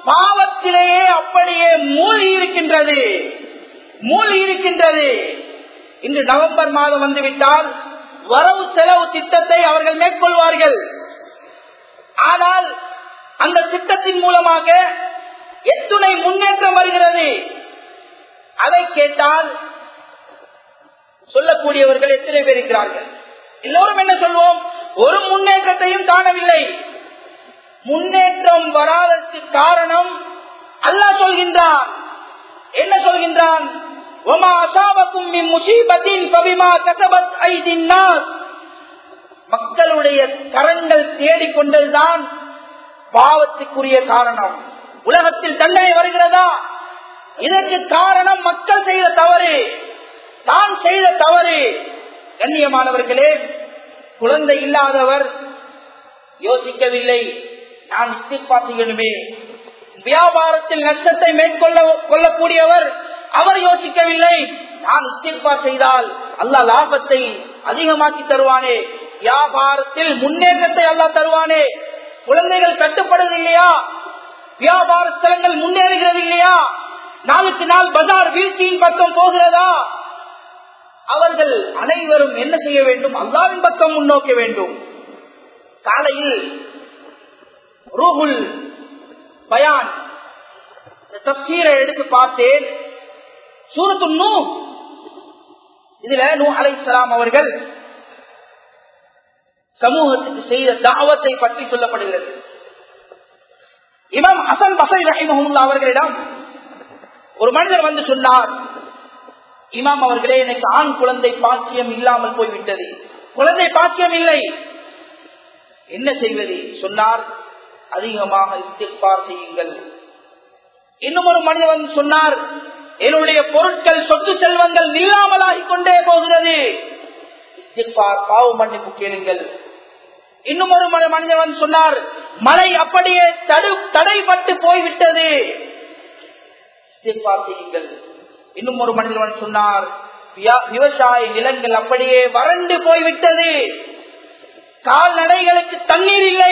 பாவத்திலேயே அப்படியே மூழ்கி இருக்கின்றது மூழ்கி இருக்கின்றது இன்று நவம்பர் மாதம் வந்துவிட்டால் வரவு செலவு திட்டத்தை அவர்கள் மேற்கொள்வார்கள் ஆனால் அந்த திட்டத்தின் மூலமாக எத்துணை முன்னேற்றம் வருகிறது அதை கேட்டால் சொல்லக்கூடியவர்கள் எத்தனை பேர் இருக்கிறார்கள் எல்லோரும் என்ன சொல்வோம் ஒரு முன்னேற்றத்தையும் காணவில்லை முன்னேற்றம் வராதற்கு காரணம் அல்லாஹ் சொல்கின்றான் என்ன சொல்கின்றான் ஒமா அசாபக்கும் முசீபத்தின் பபிமா கசபத் ஐதின்னார் மக்களுடைய கரங்கள் தேடிக்கொண்டதுதான் பாவத்துக்குரிய காரணம் உலகத்தில் தண்டனை வருகிறதா இதற்கு காரணம் மக்கள் செய்த தவறு தான் செய்த தவறு கண்ணியமானவர்களே குழந்தை இல்லாதவர் யோசிக்கவில்லை நான் இஸ்திஃபா செய்யணுமே வியாபாரத்தில் நஷ்டத்தை மேற்கொள்ள கொள்ளக்கூடியவர் அவர் யோசிக்கவில்லை நான் இஸ்திஃபா செய்தால் அல்லா லாபத்தை அதிகமாக்கி தருவானே வியாபாரத்தில் முன்னேற்றத்தை அல்லா தருவானே குழந்தைகள் கட்டுப்படுது இல்லையா வியாபார ஸ்தலங்கள் முன்னேறுகிறது இல்லையா நாளுக்கு நாள் பஜார் வீழ்ச்சியின் பக்கம் போகிறதா அவர்கள் அனைவரும் என்ன செய்ய வேண்டும் அல்லாவின் பக்கம் முன்னோக்க வேண்டும் காலையில் ரூகுல் பயான் தப்சீரை எடுத்து பார்த்தேன் சூரத்து நூ இதுல நூ அலைசலாம் அவர்கள் சமூகத்துக்கு செய்த தாவத்தை பற்றி சொல்லப்படுகிறது இமாம் ஹசன் பசை ரஹிமஹுல்லா அவர்களிடம் ஒரு மனிதர் வந்து சொன்னார் இமாம் அவர்களே எனக்கு ஆண் குழந்தை பாக்கியம் இல்லாமல் போய்விட்டது குழந்தை பாக்கியம் இல்லை என்ன செய்வது சொன்னார் அதிகமாக இஸ்திஃபார் செய்யுங்கள் இன்னும் ஒரு மனிதன் சொன்னார் என்னுடைய பொருட்கள் சொத்து செல்வங்கள் இல்லாமலாகிக் கொண்டே போகிறது இஸ்திஃபார் பாவ மன்னிப்பு கேளுங்கள் இன்னும் ஒரு மனிதன் சொன்னார் மழை அப்படியே தடு தடைப்பட்டு போய்விட்டது இஸ்திஃபார் செய்யுங்கள் இன்னும் ஒரு மனிதன் சொன்னார் விவசாய நிலங்கள் அப்படியே வறண்டு போய்விட்டது கால்நடைகளுக்கு தண்ணீர் இல்லை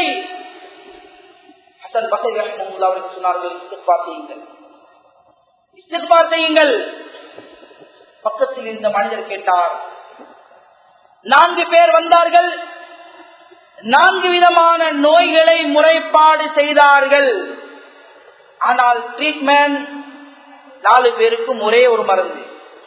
ஹசன் பசை அவருக்கு சொன்னார்கள் இஸ்திஃபார் செய்யுங்கள் இஸ்திஃபார் செய்யுங்கள் பக்கத்தில் இந்த மனிதர் கேட்டார் நான்கு பேர் வந்தார்கள் நான்கு விதமான நோய்களை முறைப்பாடு செய்தார்கள் ஆனால் ட்ரீட்மெண்ட் நாலு பேருக்கும் ஒரே ஒரு மருந்து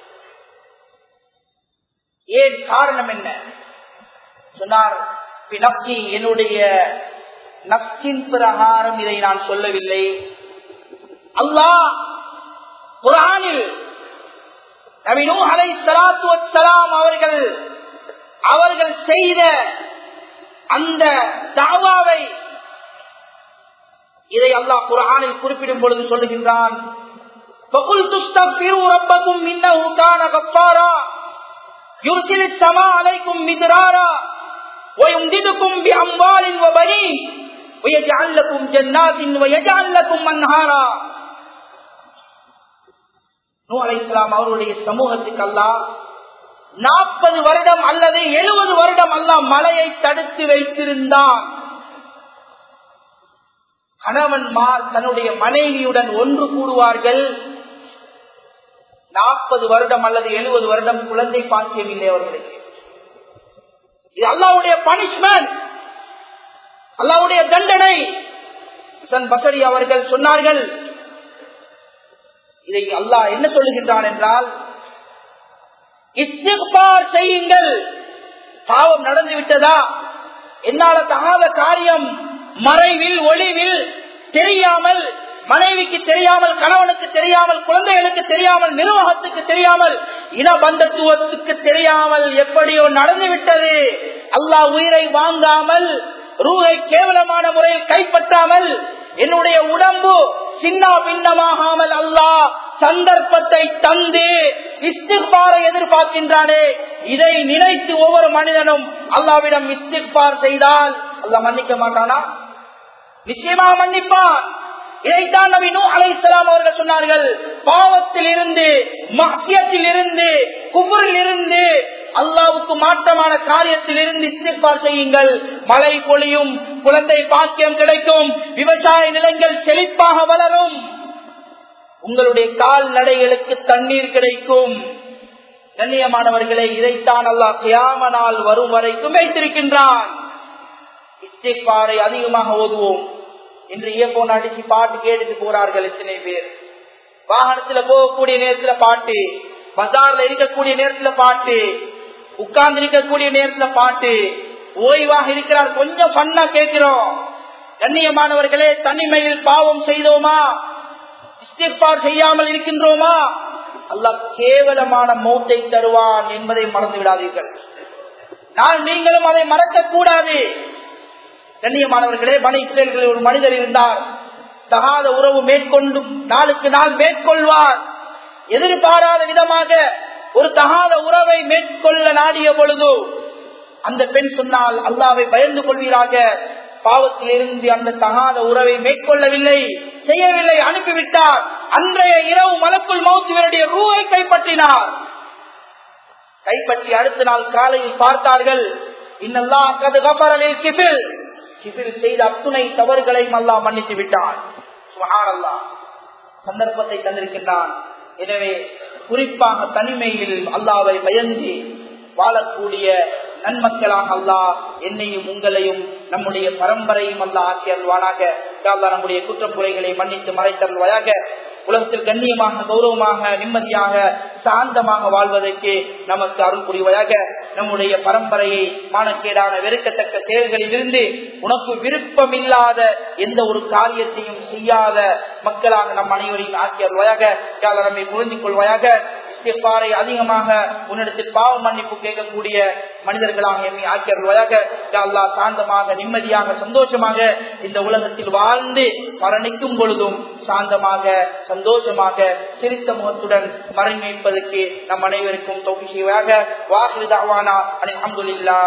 ஏன் காரணம் என்ன சொன்னார் பினப்சி என்னுடைய நப்சின் பிரகாரம் இதை நான் சொல்லவில்லை அல்லாஹ் குரானில் நபினூ அலை சலாத்து வலாம் அவர்கள் அவர்கள் செய்த அந்த தாவாவை இதை அல்லாஹ் குரானில் குறிப்பிடும் பொழுது சொல்லுகின்றான் فَقُلْتُ اسْتَغْفِرُوا رَبَّكُمْ إِنَّهُ كَانَ غَفَّارًا يُرْسِلِ السَّمَاءَ عَلَيْكُمْ مِدْرَارًا وَيُمْدِدُكُمْ بِأَمْوَالٍ وَبَنِينَ وَيَجْعَلْ لَكُمْ جَنَّاتٍ وَيَجْعَلْ لَكُمْ أَنْهَارًا நூ அலைஹிஸ்ஸலாம் அவருடைய சமூகத்துக்கு அல்லாஹ் நாற்பது வருடம் அல்லது எழுபது வருடம் அல்லாஹ் மழையை தடுத்து வைத்திருந்தான் கணவன்மார் தன்னுடைய மனைவியுடன் ஒன்று கூடுவார்கள் நாற்பது வருடம் அல்லது எழுபது வருடம் குழந்தை பாக்கியமில்லை அவர்களுக்கு இது அல்லாவுடைய பனிஷ்மெண்ட் அல்லாவுடைய தண்டனை ஹசன் பசரி அவர்கள் சொன்னார்கள் இதை அல்லாஹ் என்ன சொல்லுகின்றான் என்றால் இஸ்திக்பார் செய்யுங்கள் பாவம் நடந்து விட்டதா என்னால தகாத காரியம் மறைவில் ஒளிவில் தெரியாமல் மனைவிக்கு தெரியாமல் கணவனுக்கு தெரியாமல் குழந்தைகளுக்கு தெரியாமல் நிர்வாகத்துக்கு தெரியாமல் இனபந்தத்துவத்துக்கு தெரியாமல் எப்படியோ நடந்துவிட்டது அல்லாஹ் உயிரை வாங்காமல் ரூகை கேவலமான முறையில் கைப்பற்றாமல் என்னுடைய உடம்பு சின்ன பின்னமாகாமல் அல்லாஹ் சந்தர்ப்பத்தை தந்து இஸ்திக்பாரை எதிர்பார்க்கின்றானே இதை நினைத்து ஒவ்வொரு மனிதனும் அல்லாவிடம் இஸ்திக்பார் செய்தால் அல்லாஹ் மன்னிக்க மாட்டானா நிச்சயமா மன்னிப்பான் இதைத்தான் நபி நூ அலைஹிஸ்ஸலாம் அவர்கள் சொன்னார்கள் பாவத்தில் இருந்து மத்தியத்தில் இருந்து குபுரில் இருந்து அல்லாவுக்கு மாற்றமான காரியத்தில் இருந்து இஸ்திக்பார் செய்யுங்கள் மழை பொழியும் குழந்தை பாக்கியம் கிடைக்கும் விவசாய நிலங்கள் செழிப்பாக வளரும் உங்களுடைய கால்நடைகளுக்கு தண்ணீர் கிடைக்கும் கண்ணியமானவர்களே இதைத்தான் அல்லாஹ் கியாம நாள் வரும் வரைக்கும் வைத்திருக்கின்றான் இஸ்திக்பாரை அதிகமாக ஓதுவோம் இன்று இயப்போன் அடிச்சு பாட்டு கேட்டுட்டு போறார்கள் எத்தனை பேர் வாகனத்துல போகக்கூடிய நேரத்துல பாட்டு பஜார்ல இருக்கக்கூடிய நேரத்துல பாட்டு உட்கார்ந்து இருக்கக்கூடிய நேரத்துல பாட்டு ஓய்வாக இருக்கிறார் கொஞ்சம் பண்ணா கேட்கிறோம் கண்ணியமானவர்களே தனிமையில் பாவம் செய்தோமா இஸ்திக்பார் செய்யாமல் இருக்கின்றோமா அல்லாஹ் கேவலமான மௌத்தை தருவான் என்பதை மறந்து விடாதீர்கள் நான் நீங்களும் அதை மறக்க கூடாது கண்ணியமானவர்களே மணி இஸ்ரேல்களில் ஒரு மனிதர் இருந்தார் தகாத உறவு மேற்கொண்டும் நாளுக்கு நாள் மேற்கொள்வார் எதிர்பாராத விதமாக ஒரு தகாத உறவை மேற்கொள்ள நாடிய பொழுது அந்த பெண் சொன்னால் அல்லாவை பயந்து கொள்வீராக பாவத்தில் இருந்து அந்த தகாத உறவை மேற்கொள்ளவில்லை செய்யவில்லை அனுப்பிவிட்டார் அன்றைய இரவு மலக்குள் மௌத்துவருடைய ரூவை கைப்பற்றினார் கைப்பற்றி அடுத்த நாள் காலையில் பார்த்தார்கள் இன்னல்லா கது கபரலில் கிபில் கிபில் செய்த அத்துணை தவறுகளையும் அல்லாஹ் மன்னித்து விட்டான் சுபஹானல்லாஹ் சந்தர்ப்பத்தை தந்திருக்கின்றான் எனவே குறிப்பாக தனிமையில் அல்லாவை பயந்து வாழக்கூடிய நன்மக்களாக அல்லாஹ் என்னையும் உங்களையும் நம்முடைய பரம்பரையும் அல்லா ஆக்கி அல்வானாக நம்முடைய குற்றப்புறைகளை மன்னித்து மறைத்தல்வாயாக உலகத்தில் கண்ணியமாக கௌரவமாக நிம்மதியாக சாந்தமாக வாழ்வதற்கு நமக்கு அருள் புரிவதாக நம்முடைய பரம்பரையை மானக்கேடான வெறுக்கத்தக்க செயல்களில் இருந்து உனக்கு விருப்பம் இல்லாத எந்த ஒரு காரியத்தையும் செய்யாத மக்களாக நம் அனைவரையும் ஆக்கி அருள்வாயாக நம்மை புரிந்து கொள்வாயாக இஸ்திஃபாரை அதிகமாக உன்னிடத்தில் பாவ மன்னிப்பு கேட்கக்கூடிய மனிதர்களாக எம்மை ஆக்கியருள்வாயாக அல்லா சாந்தமாக நிம்மதியாக சந்தோஷமாக இந்த உலகத்தில் வாழ்ந்து மரணிக்கும் பொழுதும் சாந்தமாக சந்தோஷமாக சிரித்த முகத்துடன் மறைமைப்பதற்கு நம் அனைவருக்கும் தொகுதி செய்வாக வாசிதாவானா அலி அஹமதுல்லா